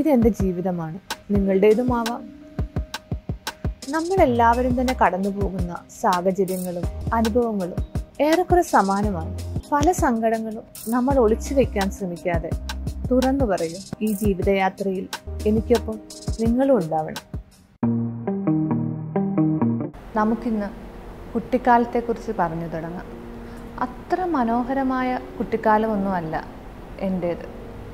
ഇത് എൻ്റെ ജീവിതമാണ് നിങ്ങളുടേതുമാവാം നമ്മളെല്ലാവരും തന്നെ കടന്നു പോകുന്ന സാഹചര്യങ്ങളും അനുഭവങ്ങളും ഏറെക്കുറെ സമാനമാണ് പല സങ്കടങ്ങളും നമ്മൾ ഒളിച്ചു വെക്കാൻ ശ്രമിക്കാതെ തുറന്നു പറയും ഈ ജീവിതയാത്രയിൽ എനിക്കൊപ്പം നിങ്ങളും ഉണ്ടാവണം നമുക്കിന്ന് കുട്ടിക്കാലത്തെക്കുറിച്ച് പറഞ്ഞു തുടങ്ങാം അത്ര മനോഹരമായ കുട്ടിക്കാലമൊന്നുമല്ല എൻ്റേത്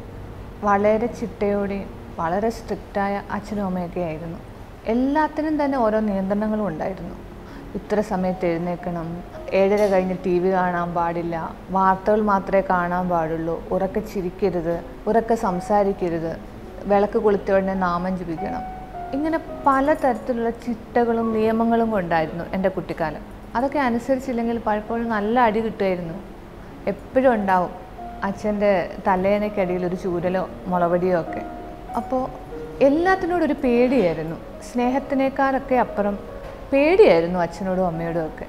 വളരെ ചിട്ടയോടെയും വളരെ സ്ട്രിക്റ്റായ അച്ഛനും അമ്മയൊക്കെ ആയിരുന്നു എല്ലാത്തിനും തന്നെ ഓരോ നിയന്ത്രണങ്ങളും ഉണ്ടായിരുന്നു ഇത്ര സമയത്ത് എഴുന്നേൽക്കണം ഏഴര കഴിഞ്ഞ് ടി വി കാണാൻ പാടില്ല വാർത്തകൾ മാത്രമേ കാണാൻ പാടുള്ളൂ ഉറക്കെ ചിരിക്കരുത് ഉറക്കെ സംസാരിക്കരുത് വിളക്ക് കൊളുത്തിയ ഉടനെ നാമം ജപിക്കണം ഇങ്ങനെ പലതരത്തിലുള്ള ചിട്ടകളും നിയമങ്ങളും കൊണ്ടായിരുന്നു എൻ്റെ കുട്ടിക്കാലം അതൊക്കെ അനുസരിച്ചില്ലെങ്കിൽ പലപ്പോഴും നല്ല അടി കിട്ടുമായിരുന്നു എപ്പോഴും ഉണ്ടാവും അച്ഛൻ്റെ തലേനയ്ക്കടിയിൽ ഒരു ചൂരലോ മുളവടിയോ ഒക്കെ അപ്പോൾ എല്ലാത്തിനോടും ഒരു പേടിയായിരുന്നു സ്നേഹത്തിനേക്കാളൊക്കെ അപ്പുറം പേടിയായിരുന്നു അച്ഛനോടും അമ്മയോടും ഒക്കെ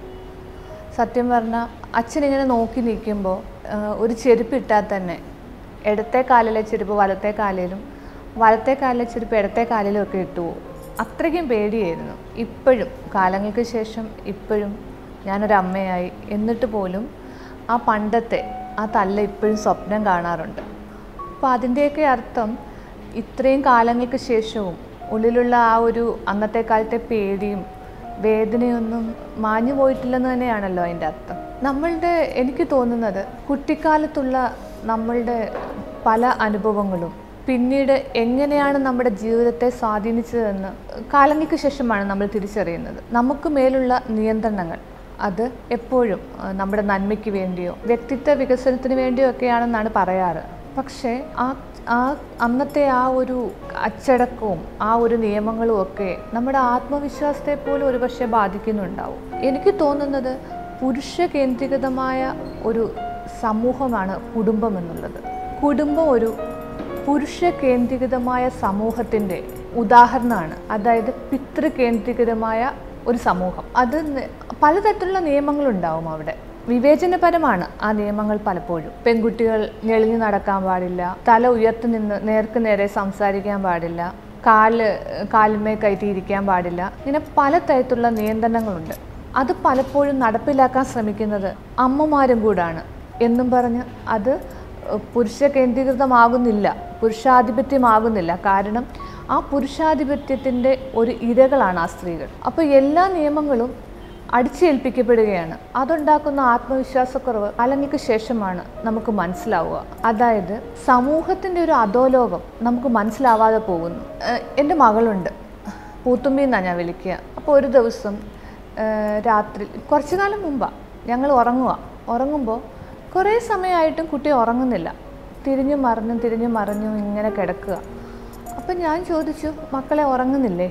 സത്യം പറഞ്ഞാൽ അച്ഛനിങ്ങനെ നോക്കി നിൽക്കുമ്പോൾ ഒരു ചെരുപ്പ് ഇട്ടാൽ തന്നെ ഇടത്തെ കാലിലെ ചെരുപ്പ് വലത്തെ കാലിലും വലത്തെ കാലിലെ ചെരുപ്പ് ഇടത്തെ കാലിലും ഒക്കെ ഇട്ടു പോകും അത്രയ്ക്കും പേടിയായിരുന്നു ഇപ്പോഴും കാലങ്ങൾക്ക് ശേഷം ഇപ്പോഴും ഞാനൊരു അമ്മയായി എന്നിട്ട് പോലും ആ പണ്ടത്തെ ആ തല്ല ഇപ്പോഴും സ്വപ്നം കാണാറുണ്ട് അപ്പോൾ അതിൻ്റെയൊക്കെ അർത്ഥം ഇത്രയും കാലങ്ങൾക്ക് ശേഷവും ഉള്ളിലുള്ള ആ ഒരു അന്നത്തെ കാലത്തെ പേടിയും വേദനയൊന്നും മാഞ്ഞു പോയിട്ടില്ലെന്ന് തന്നെയാണല്ലോ അതിൻ്റെ അർത്ഥം നമ്മളുടെ എനിക്ക് തോന്നുന്നത് കുട്ടിക്കാലത്തുള്ള നമ്മളുടെ പല അനുഭവങ്ങളും പിന്നീട് എങ്ങനെയാണ് നമ്മുടെ ജീവിതത്തെ സ്വാധീനിച്ചതെന്ന് കാലങ്ങൾക്ക് ശേഷമാണ് നമ്മൾ തിരിച്ചറിയുന്നത് നമുക്ക് മേലുള്ള നിയന്ത്രണങ്ങൾ അത് എപ്പോഴും ആ, നമ്മുടെ നന്മയ്ക്ക് വേണ്ടിയോ വ്യക്തിത്വ വികസനത്തിന് വേണ്ടിയോ ഒക്കെയാണെന്നാണ് പറയാറ് പക്ഷേ ആ ആ അന്നത്തെ ആ ഒരു അച്ചടക്കവും ആ ഒരു നിയമങ്ങളും ഒക്കെ നമ്മുടെ ആത്മവിശ്വാസത്തെ പോലും ഒരുപക്ഷെ ബാധിക്കുന്നുണ്ടാവും എനിക്ക് തോന്നുന്നത് പുരുഷ കേന്ദ്രീകൃതമായ ഒരു സമൂഹമാണ് കുടുംബം എന്നുള്ളത് കുടുംബം ഒരു പുരുഷ കേന്ദ്രീകൃതമായ സമൂഹത്തിൻ്റെ ഉദാഹരണമാണ് അതായത് പിതൃ കേന്ദ്രീകൃതമായ ഒരു സമൂഹം അത് ന- പലതരത്തിലുള്ള നിയമങ്ങളുണ്ടാവും അവിടെ വിവേചനപരമാണ് ആ നിയമങ്ങൾ പലപ്പോഴും പെൺകുട്ടികൾ ഞെളിഞ്ഞു നടക്കാൻ പാടില്ല തല ഉയർത്തി നിന്ന് നേർക്ക് നേരെ സംസാരിക്കാൻ പാടില്ല കാല് കാലുമേ കയറ്റിയിരിക്കാൻ പാടില്ല ഇങ്ങനെ പലതരത്തിലുള്ള നിയന്ത്രണങ്ങളുണ്ട് അത് പലപ്പോഴും നടപ്പിലാക്കാൻ ശ്രമിക്കുന്നത് അമ്മമാരും കൂടാണ് എന്നും പറഞ്ഞ് അത് പുരുഷ കേന്ദ്രീകൃതമാകുന്നില്ല പുരുഷാധിപത്യമാകുന്നില്ല കാരണം ആ പുരുഷാധിപത്യത്തിൻ്റെ ഒരു ഇരകളാണ് ആ സ്ത്രീകൾ അപ്പോൾ എല്ലാ നിയമങ്ങളും അടിച്ചേൽപ്പിക്കപ്പെടുകയാണ് അതുണ്ടാക്കുന്ന ആത്മവിശ്വാസക്കുറവ് കാലങ്ങൾക്ക് ശേഷമാണ് നമുക്ക് മനസ്സിലാവുക അതായത് സമൂഹത്തിൻ്റെ ഒരു അധോലോകം നമുക്ക് മനസ്സിലാവാതെ പോകുന്നു ഏഹ് എൻ്റെ മകളുണ്ട് പൂത്തുമ്പി എന്നാണ് ഞാൻ വിളിക്കുക അപ്പോൾ ഒരു ദിവസം ഏഹ് രാത്രി കുറച്ചു കാലം മുമ്പാണ് ഞങ്ങൾ ഉറങ്ങുക ഉറങ്ങുമ്പോൾ കുറേ സമയമായിട്ടും കുട്ടി ഉറങ്ങുന്നില്ല തിരിഞ്ഞു മറിഞ്ഞും തിരിഞ്ഞു മറിഞ്ഞും ഇങ്ങനെ കിടക്കുക അപ്പം ഞാൻ ചോദിച്ചു മക്കളെ ഉറങ്ങുന്നില്ലേ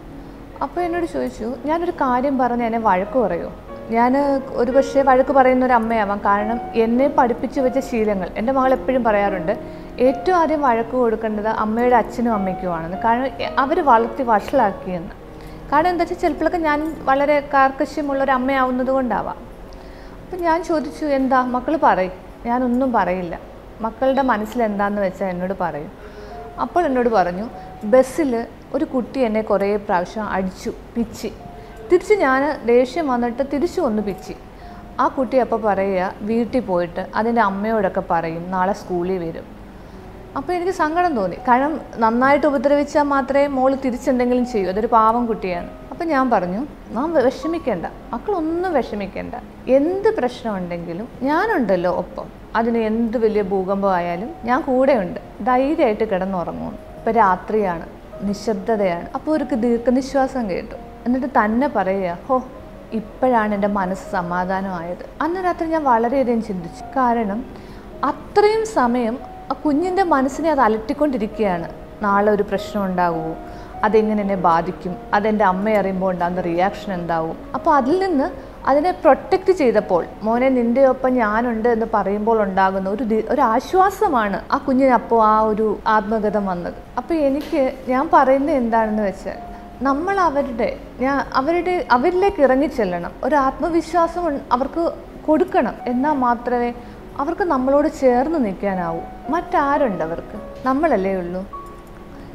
അപ്പോൾ എന്നോട് ചോദിച്ചു ഞാനൊരു കാര്യം പറഞ്ഞ് എന്നെ വഴക്ക് പറയുമോ ഞാൻ ഒരു പക്ഷേ വഴക്ക് പറയുന്ന ഒരു അമ്മയാവാം കാരണം എന്നെ പഠിപ്പിച്ചു വെച്ച ശീലങ്ങൾ എൻ്റെ മകൾ എപ്പോഴും പറയാറുണ്ട് ഏറ്റവും ആദ്യം വഴക്ക് കൊടുക്കേണ്ടത് അമ്മയുടെ അച്ഛനും അമ്മയ്ക്കുമാണെന്ന് കാരണം അവർ വളർത്തി വഷളാക്കിയെന്ന് കാരണം എന്താ വെച്ചാൽ ചിലപ്പോഴൊക്കെ ഞാൻ വളരെ കാർക്കശ്യമുള്ള ഒരു അമ്മയാവുന്നത് കൊണ്ടാവാം അപ്പം ഞാൻ ചോദിച്ചു എന്താ മക്കൾ പറയും ഞാനൊന്നും പറയില്ല മക്കളുടെ മനസ്സിൽ എന്താണെന്ന് വെച്ചാൽ എന്നോട് പറയും അപ്പോൾ എന്നോട് പറഞ്ഞു ബസ്സിൽ ഒരു കുട്ടി എന്നെ കുറേ പ്രാവശ്യം അടിച്ചു പിച്ചി തിരിച്ച് ഞാൻ ദേഷ്യം വന്നിട്ട് തിരിച്ചു ഒന്ന് പിച്ചി ആ കുട്ടി അപ്പോൾ പറയുക വീട്ടിൽ പോയിട്ട് അതിൻ്റെ അമ്മയോടൊക്കെ പറയും നാളെ സ്കൂളിൽ വരും അപ്പോൾ എനിക്ക് സങ്കടം തോന്നി കാരണം നന്നായിട്ട് ഉപദ്രവിച്ചാൽ മാത്രമേ മോള് തിരിച്ചെന്തെങ്കിലും ചെയ്യൂ അതൊരു പാവം കുട്ടിയാണ് അപ്പം ഞാൻ പറഞ്ഞു നാം വിഷമിക്കേണ്ട മക്കളൊന്നും വിഷമിക്കേണ്ട എന്ത് പ്രശ്നമുണ്ടെങ്കിലും ഞാനുണ്ടല്ലോ ഒപ്പം അതിന് എന്ത് വലിയ ഭൂകമ്പമായാലും ഞാൻ കൂടെയുണ്ട് ധൈര്യമായിട്ട് കിടന്നുറങ്ങുന്നു ഇപ്പം രാത്രിയാണ് നിശബ്ദതയാണ് അപ്പോൾ ഒരു ദീർഘനിശ്വാസം കേട്ടു എന്നിട്ട് തന്നെ പറയുക ഹോ ഇപ്പോഴാണ് എൻ്റെ മനസ്സ് സമാധാനമായത് അന്ന് രാത്രി ഞാൻ വളരെയധികം ചിന്തിച്ചു കാരണം അത്രയും സമയം ആ കുഞ്ഞിൻ്റെ മനസ്സിനെ അത് അലട്ടിക്കൊണ്ടിരിക്കുകയാണ് നാളെ ഒരു പ്രശ്നം ഉണ്ടാകുമോ അതെങ്ങനെ എന്നെ ബാധിക്കും അതെൻ്റെ അമ്മ അറിയുമ്പോൾ ഉണ്ടാകുന്ന റിയാക്ഷൻ എന്താവും അപ്പോൾ അതിൽ നിന്ന് അതിനെ പ്രൊട്ടക്റ്റ് ചെയ്തപ്പോൾ മോനെ നിൻ്റെ ഒപ്പം ഞാനുണ്ട് എന്ന് പറയുമ്പോൾ ഉണ്ടാകുന്ന ഒരു ദി- ഒരു ആശ്വാസമാണ് ആ കുഞ്ഞിന് അപ്പോൾ ആ ഒരു ആത്മഗതം വന്നത് അപ്പോൾ എനിക്ക് ഞാൻ പറയുന്നത് എന്താണെന്ന് വെച്ചാൽ നമ്മൾ അവരുടെ ഞാൻ അവരുടെ അവരിലേക്ക് ഇറങ്ങിച്ചെല്ലണം ഒരു ആത്മവിശ്വാസം ഉൺ- അവർക്ക് കൊടുക്കണം എന്നാൽ മാത്രമേ അവർക്ക് നമ്മളോട് ചേർന്ന് നിൽക്കാനാവൂ മറ്റാരുണ്ട് അവർക്ക് നമ്മളല്ലേ ഉള്ളൂ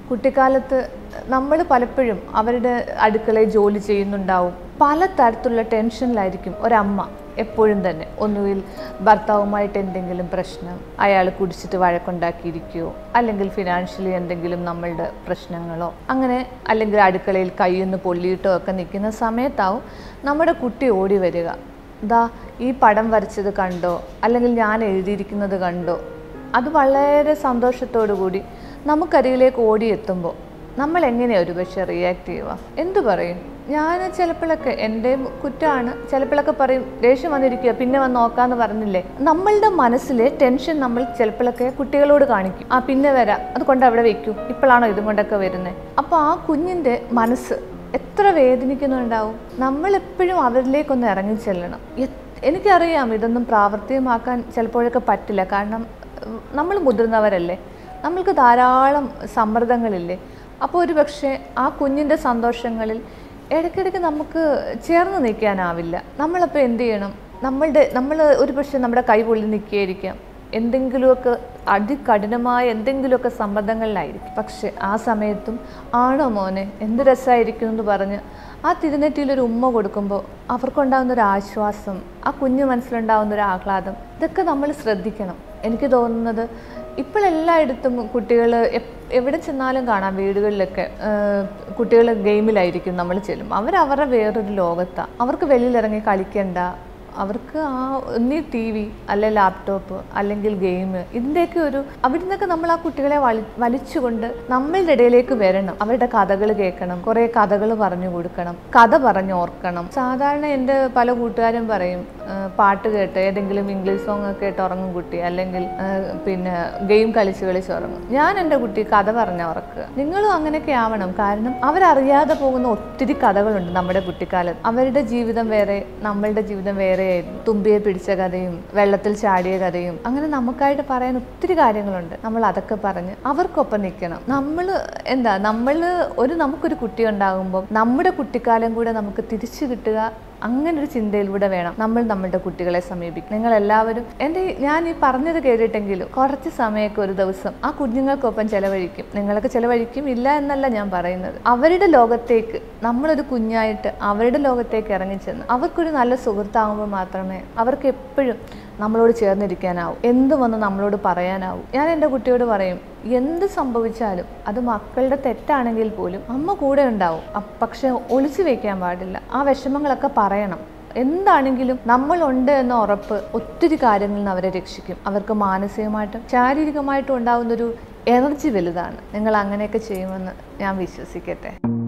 കുട്ടിക്കാലത്ത് നമ്മൾ പലപ്പോഴും അവരുടെ അടുക്കളയിൽ ജോലി ചെയ്യുന്നുണ്ടാവും പല തരത്തിലുള്ള ടെൻഷനിലായിരിക്കും ഒരമ്മ എപ്പോഴും തന്നെ ഒന്നുകിൽ ഭർത്താവുമായിട്ട് എന്തെങ്കിലും പ്രശ്നം അയാൾ കുടിച്ചിട്ട് വഴക്കുണ്ടാക്കിയിരിക്കുകയോ അല്ലെങ്കിൽ ഫിനാൻഷ്യലി എന്തെങ്കിലും നമ്മളുടെ പ്രശ്നങ്ങളോ അങ്ങനെ അല്ലെങ്കിൽ അടുക്കളയിൽ കൈയൊന്ന് പൊള്ളിയിട്ടോ ഒക്കെ നിൽക്കുന്ന സമയത്താവും നമ്മുടെ കുട്ടി ഓടി വരിക ദാ ഈ പടം വരച്ചത് കണ്ടോ അല്ലെങ്കിൽ ഞാൻ എഴുതിയിരിക്കുന്നത് കണ്ടോ അത് വളരെ സന്തോഷത്തോടു കൂടി നമുക്കരികിലേക്ക് ഓടിയെത്തുമ്പോൾ നമ്മൾ എങ്ങനെയാണ് ഒരു പക്ഷേ റിയാക്ട് ചെയ്യുക എന്തു പറയും ഞാൻ ചിലപ്പോഴൊക്കെ എൻ്റെ കുറ്റമാണ് ചിലപ്പോഴൊക്കെ പറയും ദേഷ്യം വന്നിരിക്കുക പിന്നെ വന്ന് നോക്കാന്ന് പറഞ്ഞില്ലേ നമ്മളുടെ മനസ്സിലെ ടെൻഷൻ നമ്മൾ ചിലപ്പോഴൊക്കെ കുട്ടികളോട് കാണിക്കും ആ പിന്നെ വരാം അത് കൊണ്ട് അവിടെ വെക്കൂ ഇപ്പോഴാണോ ഇതും കൊണ്ടൊക്കെ വരുന്നത് അപ്പോൾ ആ കുഞ്ഞിൻ്റെ മനസ്സ് എത്ര വേദനിക്കുന്നുണ്ടാവും നമ്മളെപ്പോഴും അവരിലേക്കൊന്ന് ഇറങ്ങി ചെല്ലണം എ- എനിക്കറിയാം ഇതൊന്നും പ്രാവർത്തികമാക്കാൻ ചിലപ്പോഴൊക്കെ പറ്റില്ല കാരണം നമ്മൾ മുതിർന്നവരല്ലേ നമ്മൾക്ക് ധാരാളം സമ്മർദ്ദങ്ങളില്ലേ അപ്പോൾ ഒരു പക്ഷേ ആ കുഞ്ഞിൻ്റെ സന്തോഷങ്ങളിൽ ഇടയ്ക്കിടയ്ക്ക് നമുക്ക് ചേർന്ന് നിൽക്കാനാവില്ല നമ്മളപ്പോൾ എന്ത് ചെയ്യണം നമ്മളുടെ നമ്മൾ ഒരു പക്ഷേ നമ്മുടെ കൈ പൊള്ളി നിൽക്കുകയായിരിക്കാം എന്തെങ്കിലുമൊക്കെ അതികഠിനമായ എന്തെങ്കിലുമൊക്കെ സമ്മർദ്ദങ്ങളിലായിരിക്കും പക്ഷെ ആ സമയത്തും ആണോ മോനെ എന്ത് രസമായിരിക്കും എന്ന് പറഞ്ഞ് ആ തിരുനെറ്റിയിൽ ഒരു ഉമ്മ കൊടുക്കുമ്പോൾ അവർക്കുണ്ടാകുന്ന ഒരു ആശ്വാസം ആ കുഞ്ഞു മനസ്സിലുണ്ടാകുന്ന ഒരു ആഹ്ലാദം ഇതൊക്കെ നമ്മൾ ശ്രദ്ധിക്കണം എനിക്ക് തോന്നുന്നത് ഇപ്പോഴെല്ലായിടത്തും കുട്ടികൾ എവിടെ ചെന്നാലും കാണാം വീടുകളിലൊക്കെ കുട്ടികൾ ഗെയിമിലായിരിക്കും നമ്മൾ ചെല്ലും അവർ അവരുടെ വേറൊരു ലോകത്താണ് അവർക്ക് വെളിയിലിറങ്ങി കളിക്കണ്ട അവർക്ക് ആ ഒന്നീ ടി വി അല്ലെ ലാപ്ടോപ്പ് അല്ലെങ്കിൽ ഗെയിം ഇതിൻ്റെയൊക്കെ ഒരു അവിടെ നിന്നൊക്കെ നമ്മൾ ആ കുട്ടികളെ വലി വലിച്ചുകൊണ്ട് നമ്മളുടെ ഇടയിലേക്ക് വരണം അവരുടെ കഥകൾ കേൾക്കണം കുറേ കഥകൾ പറഞ്ഞു കൊടുക്കണം കഥ പറഞ്ഞു ഓർക്കണം സാധാരണ എൻ്റെ പല കൂട്ടുകാരും പറയും ആ, പാട്ട് കേട്ട് ഏതെങ്കിലും ഇംഗ്ലീഷ് സോങ് ഒക്കെ കേട്ട് ഉറങ്ങും കുട്ടി അല്ലെങ്കിൽ ആ, പിന്നെ ഗെയിം കളിച്ച് കളിച്ച് ഉറങ്ങും ഞാൻ എൻ്റെ കുട്ടി കഥ പറഞ്ഞ ഉറക്കുക നിങ്ങളും അങ്ങനെയൊക്കെ ആവണം കാരണം അവരറിയാതെ പോകുന്ന ഒത്തിരി കഥകളുണ്ട് നമ്മുടെ കുട്ടിക്കാലത്ത് അവരുടെ ജീവിതം വേറെ നമ്മളുടെ ജീവിതം വേറെയായിരുന്നു തുമ്പിയെ പിടിച്ച കഥയും വെള്ളത്തിൽ ചാടിയ കഥയും അങ്ങനെ നമുക്കായിട്ട് പറയാൻ ഒത്തിരി കാര്യങ്ങളുണ്ട് നമ്മൾ അതൊക്കെ പറഞ്ഞ് അവർക്കൊപ്പം നിൽക്കണം നമ്മൾ എന്താ നമ്മൾ ഒരു നമുക്കൊരു കുട്ടി ഉണ്ടാകുമ്പോൾ നമ്മുടെ കുട്ടിക്കാലം കൂടെ നമുക്ക് തിരിച്ചു കിട്ടുക അങ്ങനെ ഒരു ചിന്തയിലൂടെ വേണം നമ്മൾ നമ്മളുടെ കുട്ടികളെ സമീപിക്കും നിങ്ങൾ എല്ലാവരും എൻ്റെ ഈ- ഞാൻ ഈ പറഞ്ഞത് കേട്ടിട്ടെങ്കിലും കുറച്ച് സമയമൊക്കെ ഒരു ദിവസം ആ കുഞ്ഞുങ്ങൾക്കൊപ്പം ചെലവഴിക്കും നിങ്ങളൊക്കെ ചെലവഴിക്കും ഇല്ല എന്നല്ല ഞാൻ പറയുന്നത് അവരുടെ ലോകത്തേക്ക് നമ്മളൊരു കുഞ്ഞായിട്ട് അവരുടെ ലോകത്തേക്ക് ഇറങ്ങിച്ചെന്ന് അവർക്കൊരു നല്ല സുഹൃത്താകുമ്പോൾ മാത്രമേ അവർക്ക് എപ്പോഴും നമ്മളോട് ചേർന്നിരിക്കാനാവും എന്ത് വന്ന് നമ്മളോട് പറയാനാവും ഞാൻ എൻ്റെ കുട്ടിയോട് പറയും എന്ത് സംഭവിച്ചാലും അത് മക്കളുടെ തെറ്റാണെങ്കിൽ പോലും അമ്മ കൂടെ ഉണ്ടാവും അ- പക്ഷെ ഒളിച്ചു വെക്കാൻ പാടില്ല ആ വിഷമങ്ങളൊക്കെ പറയണം എന്താണെങ്കിലും നമ്മളുണ്ട് എന്ന ഉറപ്പ് ഒത്തിരി കാര്യങ്ങളിൽ നിന്ന് അവരെ രക്ഷിക്കും അവർക്ക് മാനസികമായിട്ടും ശാരീരികമായിട്ടും ഉണ്ടാകുന്നൊരു എനർജി വലുതാണ് നിങ്ങൾ അങ്ങനെയൊക്കെ ചെയ്യുമെന്ന് ഞാൻ വിശ്വസിക്കട്ടെ